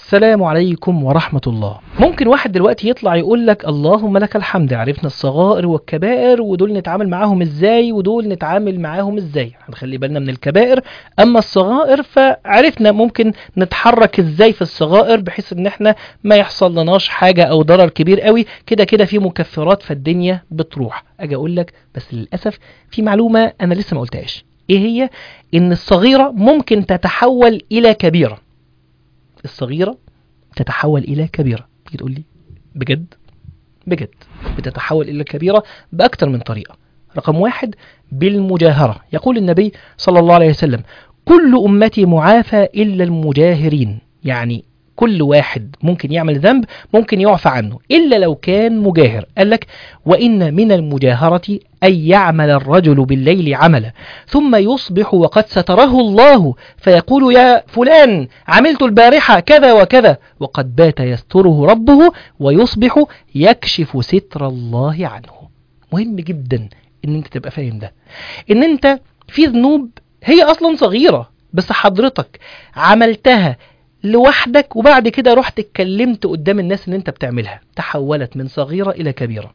السلام عليكم ورحمة الله ممكن واحد دلوقتي يطلع يقول لك اللهم لك الحمد عرفنا الصغائر والكبائر ودول نتعامل معاهم ازاي ودول نتعامل معاهم ازاي هنخلي بالنا من الكبائر اما الصغائر فعرفنا ممكن نتحرك ازاي في الصغائر بحيث ان احنا ما يحصل لناش حاجة او ضرر كبير قوي كده كده في مكفرات فالدنيا بتروح اجي اقول لك بس للاسف في معلومة انا لسه ما قلتهاش ايه هي ان الصغيرة ممكن تتحول الى كبيرة الصغيرة تتحول إلى كبيرة تيجي تقول لي بجد بجد بتتحول إلى كبيرة بأكثر من طريقة رقم واحد بالمجاهرة يقول النبي صلى الله عليه وسلم كل أمتي معافى إلا المجاهرين يعني كل واحد ممكن يعمل ذنب ممكن يعفى عنه إلا لو كان مجاهر قال لك وإن من المجاهرة أن يعمل الرجل بالليل عملا ثم يصبح وقد ستره الله فيقول يا فلان عملت البارحة كذا وكذا وقد بات يستره ربه ويصبح يكشف ستر الله عنه مهم جدا ان انت تبقى فاهم ده ان انت في ذنوب هي اصلا صغيرة بس حضرتك عملتها لوحدك وبعد كده رحت اتكلمت قدام الناس ان انت بتعملها تحولت من صغيرة الى كبيرة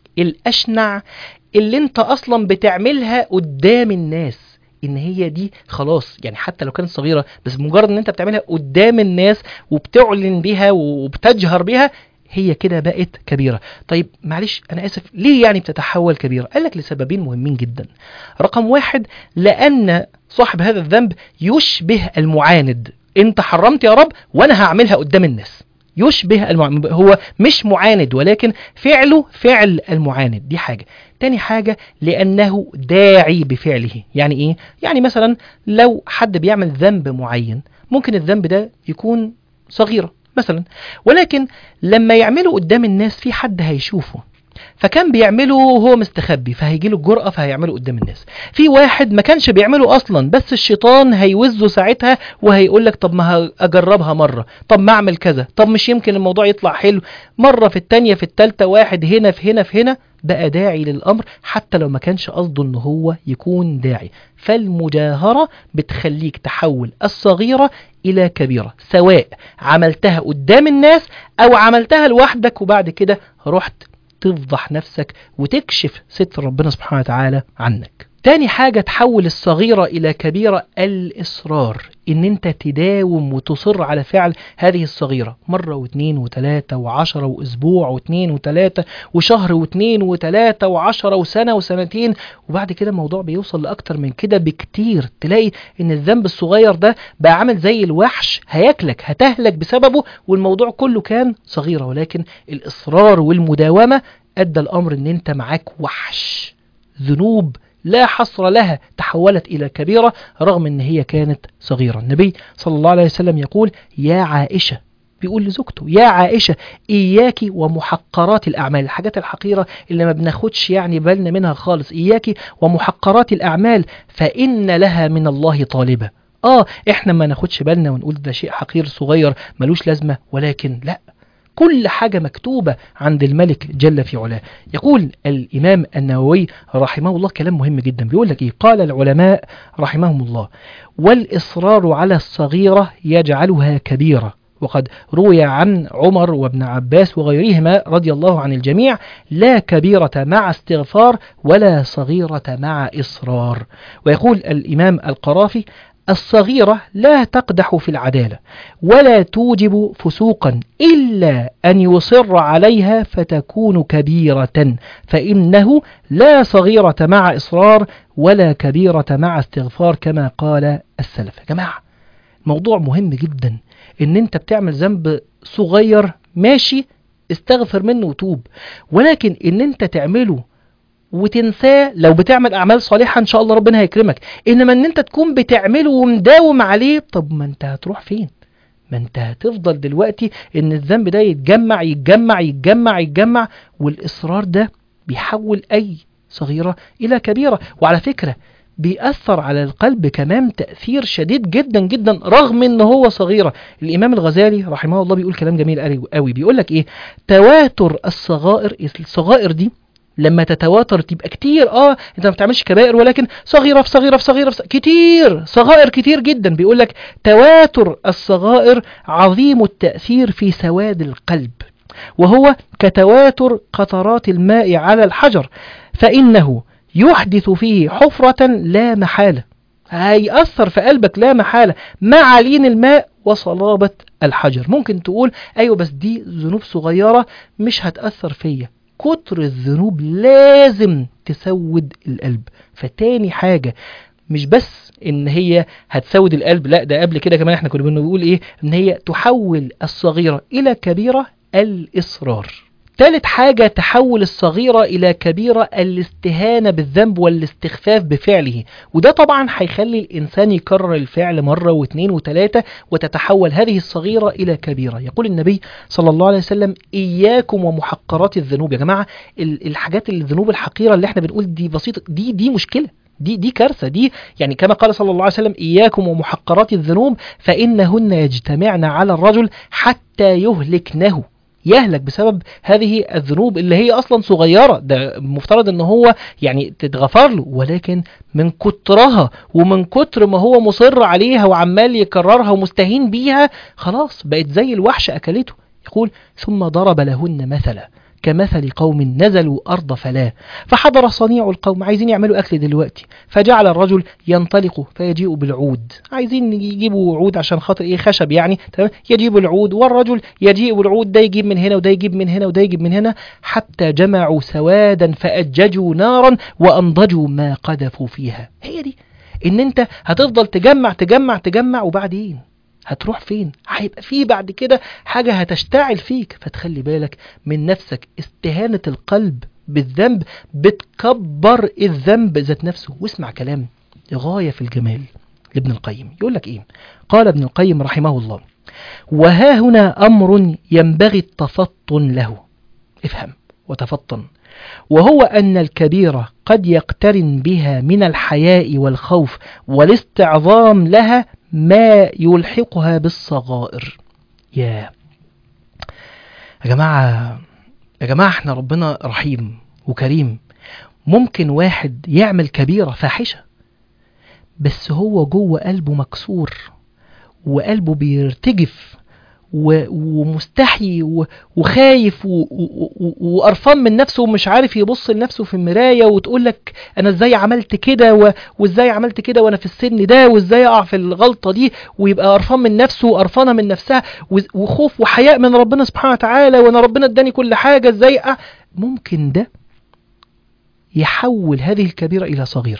الاشنع اللي انت اصلا بتعملها قدام الناس ان هي دي خلاص يعني حتى لو كانت صغيرة بس مجرد ان انت بتعملها قدام الناس وبتعلن بيها وبتجهر بيها هي كده بقت كبيرة طيب معلش أنا آسف ليه يعني بتتحول كبيرة قال لك لسببين مهمين جدا رقم واحد لأن صاحب هذا الذنب يشبه المعاند انت حرمت يا رب وانا هعملها قدام الناس يشبه المعاند هو مش معاند ولكن فعله فعل المعاند دي حاجة تاني حاجة لأنه داعي بفعله يعني إيه؟ يعني مثلا لو حد بيعمل ذنب معين ممكن الذنب ده يكون صغيرة مثلا ولكن لما يعمله قدام الناس في حد هيشوفه فكان بيعمله وهو مستخبي فهيجي له الجرأة فهيعمله قدام الناس في واحد ما كانش بيعمله أصلا بس الشيطان هيوزه ساعتها وهيقول لك طب ما أجربها مرة طب ما أعمل كذا طب مش يمكن الموضوع يطلع حلو مرة في التانية في التالتة واحد هنا في هنا في هنا بقى داعي للأمر حتى لو ما كانش قصده ان هو يكون داعي فالمجاهرة بتخليك تحول الصغيرة إلى كبيرة سواء عملتها قدام الناس أو عملتها لوحدك وبعد كده رحت تفضح نفسك وتكشف ستر ربنا سبحانه وتعالى عنك تاني حاجة تحول الصغيرة إلى كبيرة الإصرار إن أنت تداوم وتصر على فعل هذه الصغيرة مرة واثنين وثلاثة وعشرة وأسبوع واثنين وثلاثة وشهر واثنين وثلاثة وعشرة وسنة وسنتين وبعد كده الموضوع بيوصل لأكتر من كده بكتير تلاقي إن الذنب الصغير ده بقى عامل زي الوحش هياكلك هتهلك بسببه والموضوع كله كان صغيرة ولكن الإصرار والمداومة أدى الأمر إن أنت معاك وحش ذنوب لا حصر لها تحولت إلى كبيرة رغم أن هي كانت صغيرة النبي صلى الله عليه وسلم يقول يا عائشة بيقول لزوجته يا عائشة إياك ومحقرات الأعمال الحاجات الحقيرة اللي ما بناخدش يعني بالنا منها خالص إياك ومحقرات الأعمال فإن لها من الله طالبة آه إحنا ما ناخدش بالنا ونقول ده شيء حقير صغير ملوش لازمة ولكن لأ كل حاجة مكتوبة عند الملك جل في علاه يقول الإمام النووي رحمه الله كلام مهم جدا بيقول لك إيه قال العلماء رحمهم الله والإصرار على الصغيرة يجعلها كبيرة وقد روي عن عمر وابن عباس وغيرهما رضي الله عن الجميع لا كبيرة مع استغفار ولا صغيرة مع إصرار ويقول الإمام القرافي الصغيرة لا تقدح في العدالة ولا توجب فسوقا إلا أن يصر عليها فتكون كبيرة فإنه لا صغيرة مع إصرار ولا كبيرة مع استغفار كما قال السلف يا جماعة موضوع مهم جدا إن أنت بتعمل ذنب صغير ماشي استغفر منه وتوب ولكن إن أنت تعمله وتنساه لو بتعمل اعمال صالحه ان شاء الله ربنا هيكرمك انما ان انت تكون بتعمله ومداوم عليه طب ما انت هتروح فين ما انت هتفضل دلوقتي ان الذنب ده يتجمع يتجمع يتجمع يتجمع والاصرار ده بيحول اي صغيره الى كبيره وعلى فكره بيأثر على القلب كمان تأثير شديد جدا جدا رغم ان هو صغيرة الامام الغزالي رحمه الله بيقول كلام جميل قوي بيقول لك ايه تواتر الصغائر الصغائر دي لما تتواتر تبقى كتير اه انت ما بتعملش كبائر ولكن صغيره في صغيره في صغيره في صغيرة كتير صغائر كتير جدا بيقول لك تواتر الصغائر عظيم التاثير في سواد القلب وهو كتواتر قطرات الماء على الحجر فانه يحدث فيه حفره لا محاله هيأثر في قلبك لا محالة مع لين الماء وصلابة الحجر ممكن تقول أيوة بس دي ذنوب صغيرة مش هتأثر فيا كتر الذنوب لازم تسود القلب فتاني حاجة مش بس ان هي هتسود القلب لا ده قبل كده كمان احنا كنا بنقول ايه ان هي تحول الصغيرة الى كبيرة الاصرار تالت حاجة تحول الصغيرة إلى كبيرة الاستهانة بالذنب والاستخفاف بفعله وده طبعا هيخلي الإنسان يكرر الفعل مرة واثنين وثلاثة وتتحول هذه الصغيرة إلى كبيرة يقول النبي صلى الله عليه وسلم إياكم ومحقرات الذنوب يا جماعة ال- الحاجات الذنوب الحقيرة اللي احنا بنقول دي بسيطة دي دي مشكلة دي دي كارثة دي يعني كما قال صلى الله عليه وسلم إياكم ومحقرات الذنوب فإنهن يجتمعن على الرجل حتى يهلكنه يهلك بسبب هذه الذنوب اللي هي اصلا صغيره ده مفترض ان هو يعني تتغفر له ولكن من كترها ومن كتر ما هو مصر عليها وعمال يكررها ومستهين بيها خلاص بقت زي الوحش اكلته يقول ثم ضرب لهن مثلا كمثل قوم نزلوا أرض فلا فحضر صنيع القوم عايزين يعملوا أكل دلوقتي فجعل الرجل ينطلق فيجيء بالعود عايزين يجيبوا عود عشان خاطر إيه خشب يعني تمام يجيبوا العود والرجل يجيء بالعود ده يجيب من هنا وده يجيب من هنا وده يجيب من هنا حتى جمعوا سوادا فأججوا نارا وأنضجوا ما قذفوا فيها هي دي إن أنت هتفضل تجمع تجمع تجمع وبعدين هتروح فين هيبقى في بعد كده حاجة هتشتعل فيك فتخلي بالك من نفسك استهانة القلب بالذنب بتكبر الذنب ذات نفسه واسمع كلام غاية في الجمال لابن القيم يقول لك ايه قال ابن القيم رحمه الله وها هنا أمر ينبغي التفطن له افهم وتفطن وهو أن الكبيرة قد يقترن بها من الحياء والخوف والاستعظام لها ما يلحقها بالصغائر يا يا جماعة يا جماعة احنا ربنا رحيم وكريم ممكن واحد يعمل كبيرة فاحشة بس هو جوه قلبه مكسور وقلبه بيرتجف و- ومستحي و- وخايف و- و- و- وقرفان من نفسه ومش عارف يبص لنفسه في المراية وتقول لك انا ازاي عملت كده و- وازاي عملت كده وانا في السن ده وازاي اقع في الغلطة دي ويبقى قرفان من نفسه وقرفانة من نفسها و- وخوف وحياء من ربنا سبحانه وتعالى وانا ربنا اداني كل حاجة ازاي أ... ممكن ده يحول هذه الكبيرة الى صغيرة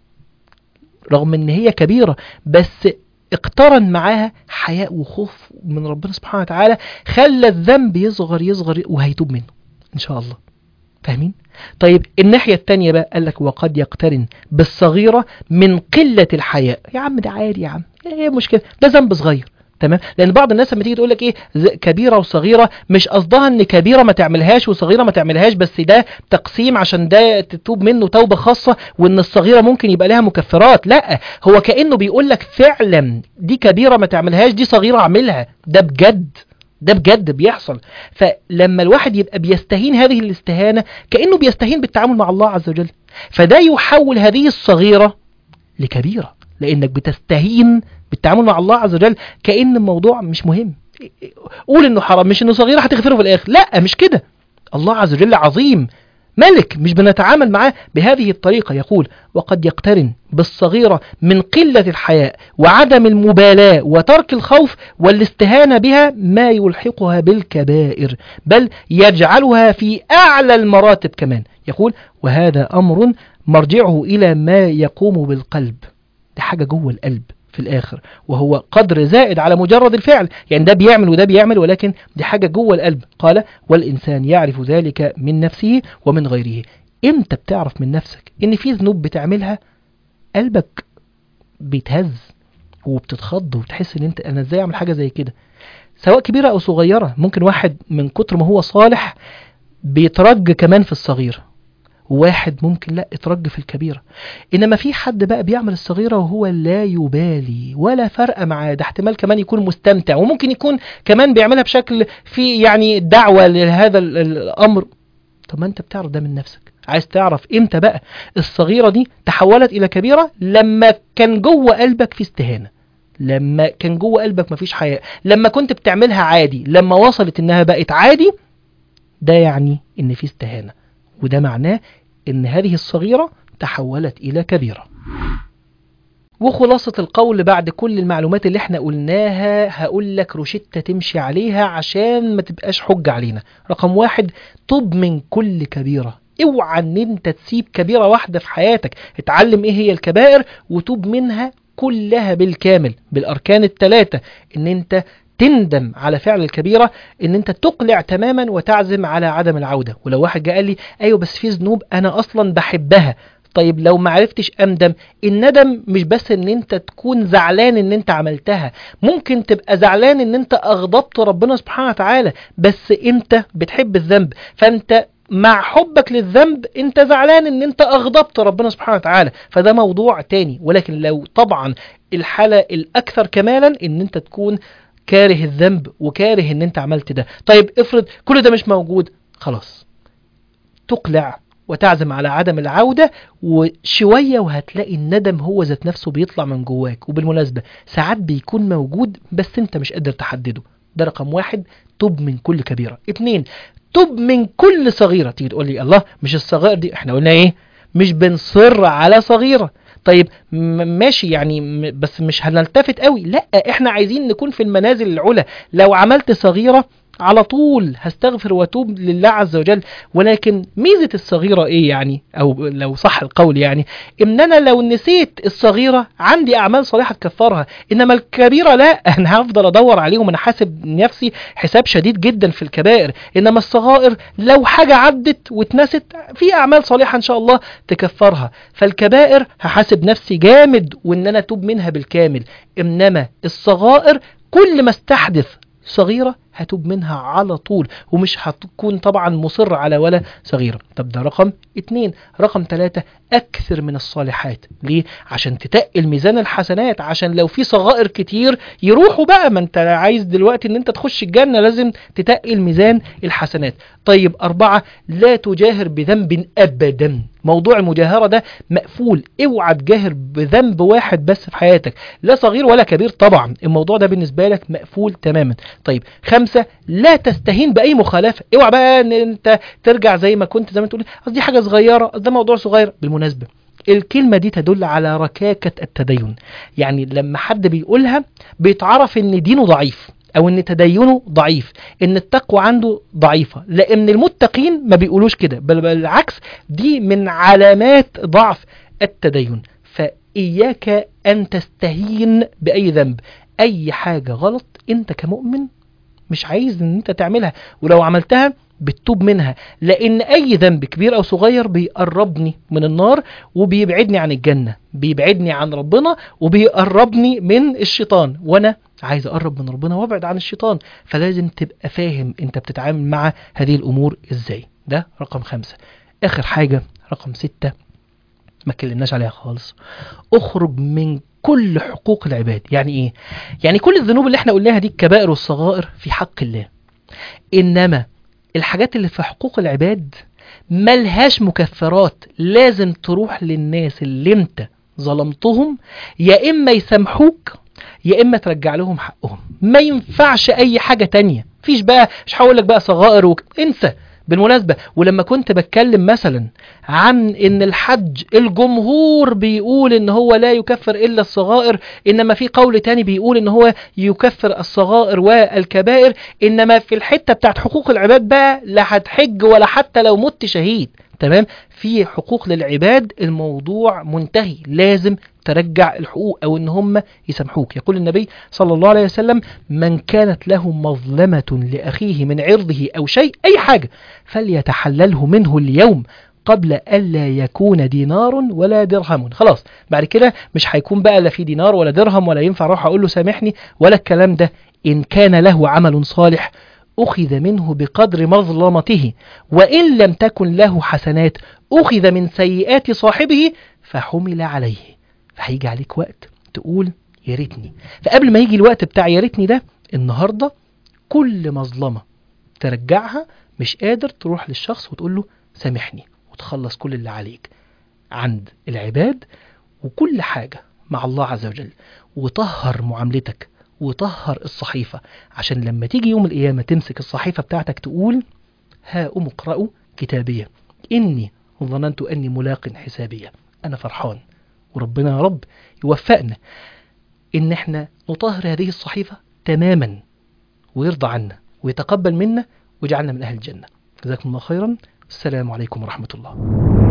رغم ان هي كبيرة بس اقترن معاها حياء وخوف من ربنا سبحانه وتعالى خلى الذنب يصغر يصغر وهيتوب منه ان شاء الله فاهمين طيب الناحية التانية بقى قال لك وقد يقترن بالصغيرة من قلة الحياء يا عم ده عادي يا عم ايه مشكلة ده ذنب صغير تمام لان بعض الناس لما تيجي تقول لك ايه ز- كبيره وصغيره مش قصدها ان كبيره ما تعملهاش وصغيره ما تعملهاش بس ده تقسيم عشان ده تتوب منه توبه خاصه وان الصغيره ممكن يبقى لها مكفرات لا هو كانه بيقول لك فعلا دي كبيره ما تعملهاش دي صغيره اعملها ده بجد ده بجد بيحصل فلما الواحد يبقى بيستهين هذه الاستهانه كانه بيستهين بالتعامل مع الله عز وجل فده يحول هذه الصغيره لكبيره لانك بتستهين بالتعامل مع الله عز وجل كأن الموضوع مش مهم قول انه حرام مش انه صغيرة هتغفره في الاخر لا مش كده الله عز وجل عظيم ملك مش بنتعامل معاه بهذه الطريقة يقول وقد يقترن بالصغيرة من قلة الحياء وعدم المبالاة وترك الخوف والاستهانة بها ما يلحقها بالكبائر بل يجعلها في أعلى المراتب كمان يقول وهذا أمر مرجعه إلى ما يقوم بالقلب دي حاجة جوه القلب في الآخر وهو قدر زائد على مجرد الفعل يعني ده بيعمل وده بيعمل ولكن دي حاجة جوه القلب قال والإنسان يعرف ذلك من نفسه ومن غيره امتى بتعرف من نفسك ان في ذنوب بتعملها قلبك بيتهز وبتتخض وبتحس ان انت انا ازاي اعمل حاجة زي كده سواء كبيرة او صغيرة ممكن واحد من كتر ما هو صالح بيترج كمان في الصغيرة واحد ممكن لا اترج في الكبيرة انما في حد بقى بيعمل الصغيرة وهو لا يبالي ولا فرق معاه ده احتمال كمان يكون مستمتع وممكن يكون كمان بيعملها بشكل في يعني دعوة لهذا ال- الامر طب ما انت بتعرف ده من نفسك عايز تعرف امتى بقى الصغيرة دي تحولت الى كبيرة لما كان جوه قلبك في استهانة لما كان جوه قلبك مفيش حياء لما كنت بتعملها عادي لما وصلت انها بقت عادي ده يعني ان في استهانة وده معناه ان هذه الصغيرة تحولت الى كبيرة وخلاصة القول بعد كل المعلومات اللي احنا قلناها هقول لك روشتة تمشي عليها عشان ما تبقاش حجة علينا رقم واحد طب من كل كبيرة اوعى ان انت تسيب كبيرة واحدة في حياتك اتعلم ايه هي الكبائر وتوب منها كلها بالكامل بالاركان الثلاثة ان انت تندم على فعل الكبيرة ان انت تقلع تماما وتعزم على عدم العودة ولو واحد جاء قال لي ايوه بس في ذنوب انا اصلا بحبها طيب لو ما عرفتش اندم الندم مش بس ان انت تكون زعلان ان انت عملتها ممكن تبقى زعلان ان انت اغضبت ربنا سبحانه وتعالى بس انت بتحب الذنب فانت مع حبك للذنب انت زعلان ان انت اغضبت ربنا سبحانه وتعالى فده موضوع تاني ولكن لو طبعا الحالة الاكثر كمالا ان انت تكون كاره الذنب وكاره ان انت عملت ده طيب افرض كل ده مش موجود خلاص تقلع وتعزم على عدم العودة وشوية وهتلاقي الندم هو ذات نفسه بيطلع من جواك وبالمناسبة ساعات بيكون موجود بس انت مش قادر تحدده ده رقم واحد تب من كل كبيرة اتنين تب من كل صغيرة تيجي تقول لي الله مش الصغائر دي احنا قلنا ايه مش بنصر على صغيرة طيب ماشي يعني بس مش هنلتفت قوي لا احنا عايزين نكون في المنازل العلى لو عملت صغيرة على طول هستغفر واتوب لله عز وجل ولكن ميزة الصغيرة ايه يعني او لو صح القول يعني ان انا لو نسيت الصغيرة عندي اعمال صالحة تكفرها انما الكبيرة لا انا هفضل ادور عليهم انا حاسب نفسي حساب شديد جدا في الكبائر انما الصغائر لو حاجة عدت واتنست في اعمال صالحة ان شاء الله تكفرها فالكبائر هحاسب نفسي جامد وان انا اتوب منها بالكامل انما الصغائر كل ما استحدث صغيرة هتوب منها على طول ومش هتكون طبعا مصر على ولا صغيرة طب ده رقم اتنين رقم تلاتة أكثر من الصالحات ليه؟ عشان تتقل ميزان الحسنات عشان لو في صغائر كتير يروحوا بقى ما انت عايز دلوقتي ان انت تخش الجنة لازم تتقل ميزان الحسنات طيب أربعة لا تجاهر بذنب أبدا موضوع المجاهرة ده مقفول اوعى تجاهر بذنب واحد بس في حياتك لا صغير ولا كبير طبعا الموضوع ده بالنسبة لك مقفول تماما طيب خمسة لا تستهين بأي مخالفة اوعى بقى ان انت ترجع زي ما كنت زي ما تقول دي حاجة صغيرة ده موضوع صغير بالمناسبة الكلمة دي تدل على ركاكة التدين يعني لما حد بيقولها بيتعرف ان دينه ضعيف او ان تدينه ضعيف ان التقوى عنده ضعيفة لان المتقين ما بيقولوش كده بل بالعكس دي من علامات ضعف التدين فإياك أن تستهين بأي ذنب أي حاجة غلط أنت كمؤمن مش عايز ان انت تعملها ولو عملتها بتتوب منها لان اي ذنب كبير او صغير بيقربني من النار وبيبعدني عن الجنة بيبعدني عن ربنا وبيقربني من الشيطان وانا عايز اقرب من ربنا وابعد عن الشيطان فلازم تبقى فاهم انت بتتعامل مع هذه الامور ازاي ده رقم خمسة اخر حاجة رقم ستة ما اتكلمناش عليها خالص اخرج من كل حقوق العباد يعني ايه يعني كل الذنوب اللي احنا قلناها دي الكبائر والصغائر في حق الله انما الحاجات اللي في حقوق العباد ملهاش مكفرات لازم تروح للناس اللي انت ظلمتهم يا اما يسامحوك يا اما ترجع لهم حقهم ما ينفعش اي حاجة تانية فيش بقى مش هقول لك بقى صغائر وك... انسى بالمناسبة ولما كنت بتكلم مثلا عن ان الحج الجمهور بيقول ان هو لا يكفر الا الصغائر انما في قول تاني بيقول ان هو يكفر الصغائر والكبائر انما في الحتة بتاعت حقوق العباد بقى لا هتحج ولا حتى لو مت شهيد تمام في حقوق للعباد الموضوع منتهي لازم ترجع الحقوق او ان هم يسامحوك يقول النبي صلى الله عليه وسلم من كانت له مظلمة لاخيه من عرضه او شيء اي حاجة فليتحلله منه اليوم قبل ألا يكون دينار ولا درهم خلاص بعد كده مش هيكون بقى لا في دينار ولا درهم ولا ينفع اروح اقول له سامحني ولا الكلام ده ان كان له عمل صالح أخذ منه بقدر مظلمته وإن لم تكن له حسنات أخذ من سيئات صاحبه فحمل عليه فهيجي عليك وقت تقول يا ريتني فقبل ما يجي الوقت بتاع يا ريتني ده النهاردة كل مظلمة ترجعها مش قادر تروح للشخص وتقول له سامحني وتخلص كل اللي عليك عند العباد وكل حاجة مع الله عز وجل وطهر معاملتك وطهر الصحيفة عشان لما تيجي يوم القيامة تمسك الصحيفة بتاعتك تقول ها أم اقرأوا كتابية إني ظننت أني ملاق حسابية أنا فرحان وربنا يا رب يوفقنا إن احنا نطهر هذه الصحيفة تماما ويرضى عنا ويتقبل منا ويجعلنا من أهل الجنة جزاكم الله خيرا السلام عليكم ورحمة الله